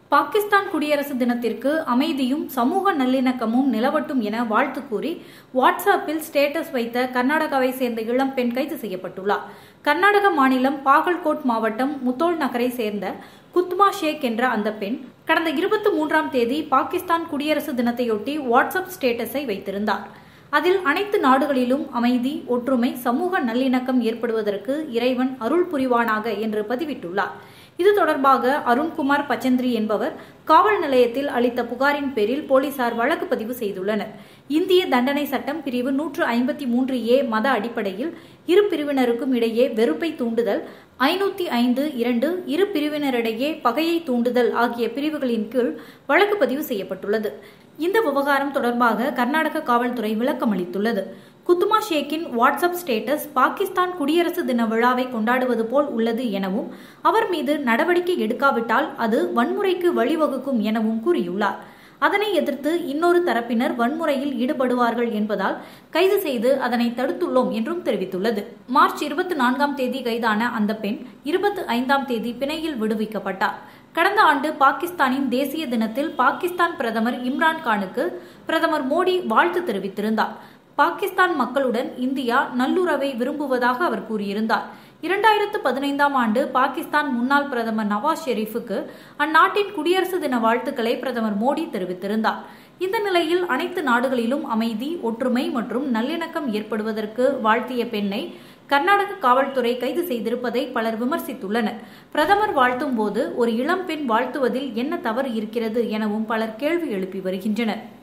பாகிஸ்தான் குடியரசு தினத்திற்கு அமைதியும் சமூக நல்லிணக்கமும் நிலவட்டும் என வாழ்த்து கூறி வாட்ஸ்அப்பில் ஸ்டேட்டஸ் வைத்த கர்நாடகாவை சேர்ந்த இளம் பெண் கைது செய்யப்பட்டுள்ளார் கர்நாடக மாநிலம் பாகல்கோட் மாவட்டம் முத்தோல் நகரை சேர்ந்த குத்மா ஷேக் என்ற அந்த பெண் கடந்த இருபத்தி மூன்றாம் தேதி பாகிஸ்தான் குடியரசு தினத்தையொட்டி வாட்ஸ்அப் ஸ்டேட்டஸை வைத்திருந்தார் அதில் அனைத்து நாடுகளிலும் அமைதி ஒற்றுமை சமூக நல்லிணக்கம் ஏற்படுவதற்கு இறைவன் அருள் புரிவானாக என்று பதிவிட்டுள்ளார் இது தொடர்பாக அருண்குமார் பச்சந்திரி என்பவர் காவல் நிலையத்தில் அளித்த புகாரின் பேரில் போலீசார் வழக்கு பதிவு செய்துள்ளனர் இந்திய தண்டனை சட்டம் பிரிவு நூற்று ஐம்பத்தி மூன்று ஏ மத அடிப்படையில் இரு பிரிவினருக்கும் இடையே வெறுப்பை தூண்டுதல் ஐநூத்தி ஐந்து இரண்டு இரு பிரிவினரிடையே பகையை தூண்டுதல் ஆகிய பிரிவுகளின் கீழ் வழக்கு பதிவு செய்யப்பட்டுள்ளது இந்த விவகாரம் தொடர்பாக கர்நாடக காவல்துறை விளக்கம் அளித்துள்ளது குத்துமா ஷேக்கின் வாட்ஸ்அப் ஸ்டேட்டஸ் பாகிஸ்தான் குடியரசு தின விழாவை கொண்டாடுவது போல் உள்ளது எனவும் அவர் மீது நடவடிக்கை எடுக்காவிட்டால் அது வன்முறைக்கு வழிவகுக்கும் எனவும் கூறியுள்ளார் அதனை எதிர்த்து இன்னொரு தரப்பினர் வன்முறையில் ஈடுபடுவார்கள் என்பதால் கைது செய்து அதனை தடுத்துள்ளோம் என்றும் தெரிவித்துள்ளது மார்ச் இருபத்தி நான்காம் தேதி கைதான அந்த பெண் இருபத்தி ஐந்தாம் தேதி பிணையில் விடுவிக்கப்பட்டார் கடந்த ஆண்டு பாகிஸ்தானின் தேசிய தினத்தில் பாகிஸ்தான் பிரதமர் இம்ரான் கானுக்கு பிரதமர் மோடி வாழ்த்து தெரிவித்திருந்தார் பாகிஸ்தான் மக்களுடன் இந்தியா நல்லுறவை விரும்புவதாக அவர் கூறியிருந்தார் இரண்டாயிரத்து பதினைந்தாம் ஆண்டு பாகிஸ்தான் முன்னாள் பிரதமர் நவாஸ் ஷெரீஃபுக்கு அந்நாட்டின் குடியரசு தின வாழ்த்துக்களை பிரதமர் மோடி தெரிவித்திருந்தார் இந்த நிலையில் அனைத்து நாடுகளிலும் அமைதி ஒற்றுமை மற்றும் நல்லிணக்கம் ஏற்படுவதற்கு வாழ்த்திய பெண்ணை கர்நாடக காவல்துறை கைது செய்திருப்பதை பலர் விமர்சித்துள்ளனர் பிரதமர் வாழ்த்தும் போது ஒரு இளம் பெண் வாழ்த்துவதில் என்ன தவறு இருக்கிறது எனவும் பலர் கேள்வி எழுப்பி வருகின்றனர்